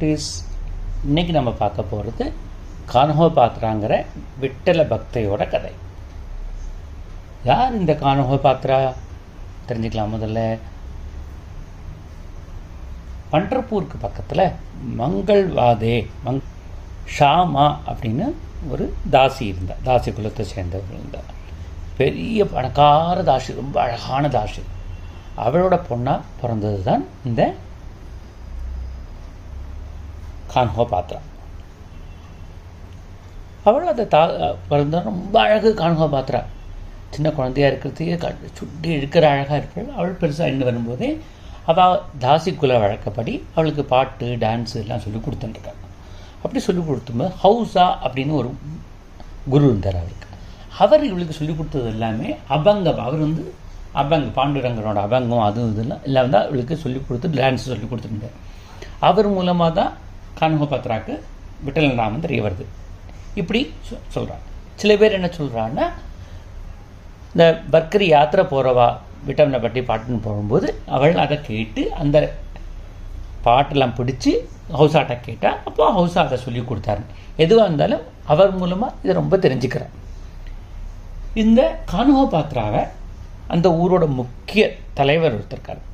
குட்டீஸ் இன்னைக்கு நம்ம பார்க்க போகிறது கானகோபாத்ராங்கிற விட்டல பக்தையோட கதை யார் இந்த கானகோபாத்ரா தெரிஞ்சுக்கலாம் முதல்ல பண்டர்பூருக்கு பக்கத்தில் மங்கள்வாதே மங் ஷாமா அப்படின்னு ஒரு தாசி இருந்தா தாசி குலத்தை சேர்ந்தவர் இருந்தா பெரிய பணக்கார தாசி ரொம்ப அழகான தாசி அவளோட பொண்ணாக பிறந்தது தான் இந்த கான்ஹோபாத்ரா அவள் அதை தா பிறந்த ரொம்ப அழகு கான்ஹோபாத்ரா சின்ன குழந்தையா இருக்கிறதுக்கே க சுட்டி இழுக்கிற அழகாக இருப்பாள் அவள் பெருசாக இன்னும் வரும்போதே அவள் தாசி குல வழக்கப்படி அவளுக்கு பாட்டு டான்ஸு எல்லாம் சொல்லி கொடுத்துட்டுருக்காங்க அப்படி சொல்லி கொடுத்தும்போது ஹவுஸா அப்படின்னு ஒரு குரு இருந்தார் அவருக்கு அவர் இவளுக்கு சொல்லி கொடுத்தது எல்லாமே அபங்கம் அவர் வந்து அபங்க பாண்டுரங்கனோட அபங்கம் அதுவும் இதெல்லாம் எல்லாம் தான் அவளுக்கு சொல்லி கொடுத்து டான்ஸ் சொல்லி கொடுத்துருந்தார் அவர் மூலமாக தான் கான்ஹோபாத்ராக்கு விட்டலன் ராமன் தெரிய வருது இப்படி சொ சொல்கிறான் சில பேர் என்ன சொல்கிறான்னா இந்த பர்க்கரி யாத்திரை போகிறவா விட்டம்னை பற்றி பாட்டுன்னு போகும்போது அவள் அதை கேட்டு அந்த பாட்டெல்லாம் பிடிச்சி ஹவுசாட்டை கேட்டால் அப்போ ஹவுஸா அதை சொல்லி கொடுத்தாரு எதுவாக இருந்தாலும் அவர் மூலமாக இதை ரொம்ப தெரிஞ்சுக்கிறார் இந்த கானோபாத்ராவை அந்த ஊரோட முக்கிய தலைவர் ஒருத்தருக்கார்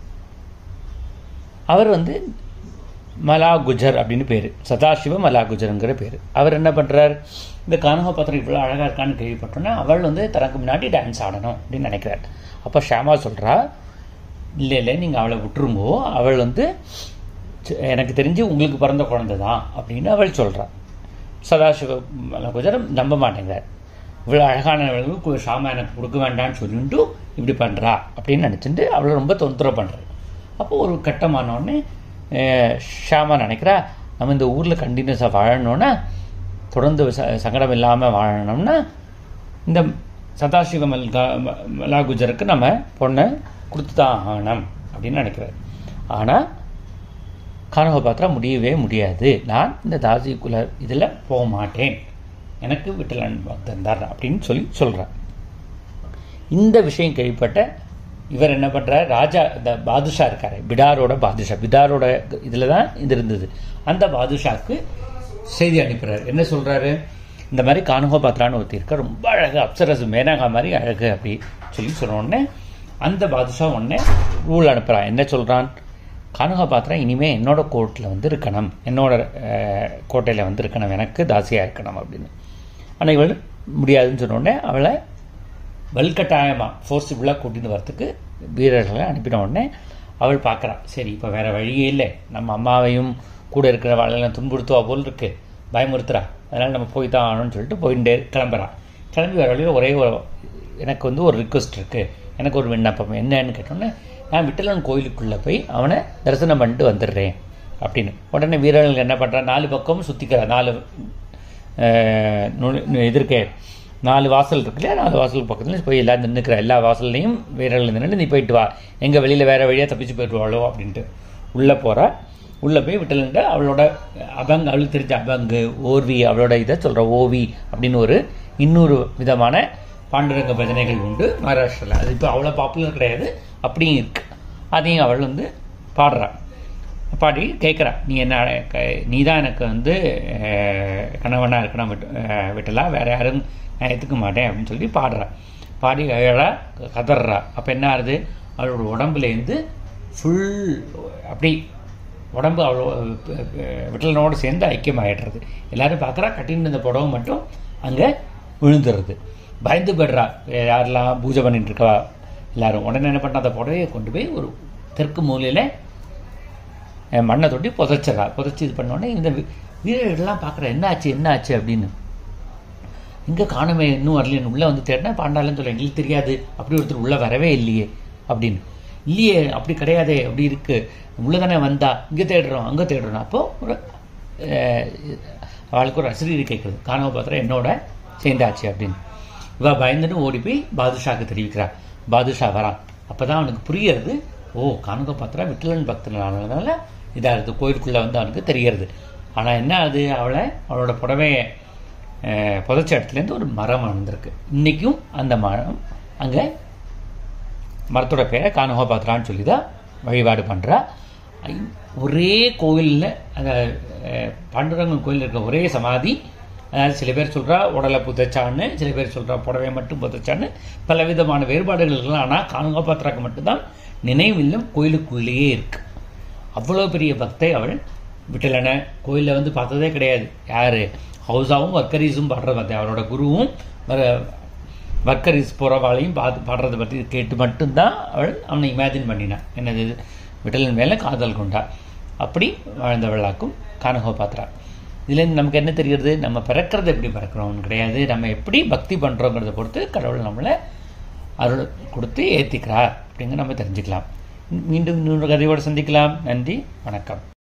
அவர் வந்து மலா குஜர் அப்படின்னு பேர் சதாசிவ மலா குஜருங்கிற பேர் அவர் என்ன பண்ணுறார் இந்த கானகபாத்திரம் இவ்வளோ அழகாக இருக்கான்னு கேள்விப்பட்டோன்னா அவள் வந்து தனக்கு முன்னாடி டான்ஸ் ஆடணும் அப்படின்னு நினைக்கிறார் அப்போ ஷாமா சொல்கிறா இல்லை இல்லை நீங்கள் அவளை விட்டுருங்கோ அவள் வந்து எனக்கு தெரிஞ்சு உங்களுக்கு பிறந்த குழந்தை தான் அப்படின்னு அவள் சொல்கிறாள் சதாசிவ மலா குஜர் நம்ப மாட்டேங்கிறார் இவ்வளோ அழகானவளுக்கு ஷாமா எனக்கு கொடுக்க வேண்டாம்னு சொல்லிட்டு இப்படி பண்ணுறா அப்படின்னு நினச்சிட்டு அவளை ரொம்ப தொந்தரவு பண்ணுறாரு அப்போது ஒரு கட்டமானோடனே ஷாமா நினைக்கிறா நம்ம இந்த ஊரில் கண்டினியூஸாக வாழணும்னா தொடர்ந்து ச சங்கடம் இல்லாமல் வாழணும்னா இந்த சதாசிவ மல்கா மலா குஜருக்கு நம்ம பொண்ணை கொடுத்து தான் ஆகணும் அப்படின்னு நினைக்கிறார் ஆனால் கானகபாத்திரா முடியவே முடியாது நான் இந்த தாசி குல இதில் போக மாட்டேன் எனக்கு விட்டலன் தந்தார் அப்படின்னு சொல்லி சொல்கிறார் இந்த விஷயம் கேள்விப்பட்ட இவர் என்ன பண்ணுறார் ராஜா இந்த பாதுஷா இருக்கார் பிடாரோட பாதுஷா பிடாரோட இதில் தான் இது இருந்தது அந்த பாதுஷாக்கு செய்தி அனுப்புகிறார் என்ன சொல்கிறாரு இந்த மாதிரி கானுகோபாத்ரான்னு ஒருத்தி இருக்க ரொம்ப அழகு அப்சரசு மேனகா மாதிரி அழகு அப்படி சொல்லி சொன்ன உடனே அந்த பாதுஷா உடனே ரூல் அனுப்புகிறான் என்ன சொல்கிறான் கானுகபாத்ரா இனிமேல் என்னோட கோர்ட்டில் வந்து இருக்கணும் என்னோட கோட்டையில் வந்து இருக்கணும் எனக்கு தாசியாக இருக்கணும் அப்படின்னு ஆனால் இவள் முடியாதுன்னு சொன்ன உடனே அவளை வல்கட்டாயமாக ஃபோர்ஸிபிளாக கூட்டிட்டு வரத்துக்கு வீரர்களை அனுப்பின உடனே அவள் பார்க்குறா சரி இப்போ வேறு வழியே இல்லை நம்ம அம்மாவையும் கூட இருக்கிற வாழெல்லாம் துன்புறுத்துவா போல் இருக்கு பயமுறுத்துறா அதனால் நம்ம போய் தான் ஆகணும்னு சொல்லிட்டு போயிட்டே கிளம்புறான் கிளம்பி வர வழியில் ஒரே ஒரு எனக்கு வந்து ஒரு ரிக்வஸ்ட் இருக்குது எனக்கு ஒரு விண்ணப்பம் என்னன்னு கேட்டோன்னே நான் விட்டலன் கோயிலுக்குள்ளே போய் அவனை தரிசனம் பண்ணிட்டு வந்துடுறேன் அப்படின்னு உடனே வீரர்கள் என்ன பண்ணுறா நாலு பக்கமும் சுற்றிக்கிறா நாலு எதிர்க்க நாலு வாசல் இருக்கு இல்லையா நாலு வாசல் பக்கத்தில் போய் எல்லாம் நின்றுக்கிற எல்லா வாசல்லையும் வீரர்கள் நின்று நீ போயிட்டு வா எங்கள் வெளியில் வேறு வழியாக தப்பிச்சு போயிடுவாளோ அப்படின்ட்டு உள்ளே போகிறா உள்ளே போய் விட்டலன்ட்டு அவளோட அபங் அவளுக்கு தெரிஞ்ச அபங்கு ஓர்வி அவளோட இதை சொல்கிற ஓவி அப்படின்னு ஒரு இன்னொரு விதமான பாண்டுரங்க பஜனைகள் உண்டு மகாராஷ்டிராவில் அது இப்போ அவ்வளோ பாப்புலர் கிடையாது அப்படியும் இருக்கு அதையும் அவள் வந்து பாடுறாள் பாடி கேட்குறா நீ என்ன நீ தான் எனக்கு வந்து கணவனாக இருக்கணும் விட்டு விட்டலாம் வேறு யாரும் நான் ஏற்றுக்க மாட்டேன் அப்படின்னு சொல்லி பாடுறா பாடி அழகா கதறா அப்போ என்ன ஆகுது அவளோட உடம்புலேருந்து ஃபுல் அப்படி உடம்பு அவ்வளோ விட்டலனோடு சேர்ந்து ஐக்கியமாயிடுறது எல்லாரும் பார்க்குறா கட்டின்னு இந்த புடவை மட்டும் அங்கே விழுந்துடுறது பயந்து போய்டுறா யாரெல்லாம் பூஜை பண்ணிட்டு இருக்கா எல்லாரும் உடனே என்ன பண்ண அந்த புடவையை கொண்டு போய் ஒரு தெற்கு மூலையில் மண்ணை தொட்டி புதைச்சிடறா புதைச்சி இது பண்ணோடனே இந்த வீரர்கள்லாம் பார்க்குற என்ன ஆச்சு என்ன ஆச்சு அப்படின்னு இங்கே காணமே இன்னும் வரலையே உள்ளே வந்து தேடினா பாண்டாலன்னு சொல்ல எங்களுக்கு தெரியாது அப்படி ஒருத்தர் உள்ளே வரவே இல்லையே அப்படின்னு இல்லையே அப்படி கிடையாதே அப்படி இருக்கு உள்ளே தானே வந்தா இங்கே தேடுறோம் அங்கே தேடுறோம் அப்போ ஒரு அவளுக்கு ஒரு அசிரியர் கேட்குறது காணவ பாத்திரம் என்னோட சேர்ந்தாச்சு அப்படின்னு இவ பயந்துட்டு ஓடி போய் பாதுஷாக்கு தெரிவிக்கிறா பாதுஷா வரான் அப்போ தான் அவனுக்கு புரியறது ஓ காணக பாத்திரா விட்டலன் பக்தனால இதாக இருக்குது கோயிலுக்குள்ளே வந்து அவனுக்கு தெரியறது ஆனால் என்ன அது அவளை அவளோட புடவையை புதைச்ச இடத்துலேருந்து ஒரு மரம் வளர்ந்துருக்கு இன்றைக்கும் அந்த மரம் அங்கே மரத்தோட பேரை கானகோபாத்திரான்னு சொல்லி தான் வழிபாடு பண்ணுறா ஐ- ஒரே கோவிலில் அந்த அஹ், பாண்டுரங்கன் கோயில் இருக்க ஒரே சமாதி அதாவது சில பேர் சொல்றா உடலை புதைச்சான்னு சில பேர் சொல்றா புடவை மட்டும் புதைச்சான்னு பல விதமான வேறுபாடுகள் இருக்கலாம் ஆனால் காணுகாபாத்திராக்கு மட்டும்தான் நினைவில்லம் கோயிலுக்குள்ளேயே இருக்கு அவ்வளோ பெரிய பக்தை அவள் விட்டலனை கோயிலில் வந்து பார்த்ததே கிடையாது யார் ஹவுஸாவும் வர்க்கரீஸும் பாடுறத பார்த்தேன் அவளோட குருவும் வர- வர்க்கரீஸ் போகிறவாளையும் பார்த்து பாடுறதை பற்றி கேட்டு மட்டும்தான் அவள் அவனை இமேஜின் பண்ணினான் என்னது விட்டலன் மேலே காதல் கொண்டா அப்படி வாழ்ந்தவளாக்கும் கானகோபாத்ரா இதுலேருந்து நமக்கு என்ன தெரிகிறது நம்ம பிறக்கிறது எப்படி பிறக்கிறோம்னு கிடையாது நம்ம எப்படி பக்தி பண்ணுறோங்கிறத பொறுத்து கடவுள் நம்மளை அருள் கொடுத்து ஏற்றிக்கிறார் அப்படிங்க நம்ம தெரிஞ்சுக்கலாம் மீண்டும் இன்னொரு கதையோடு சந்திக்கலாம் நன்றி வணக்கம்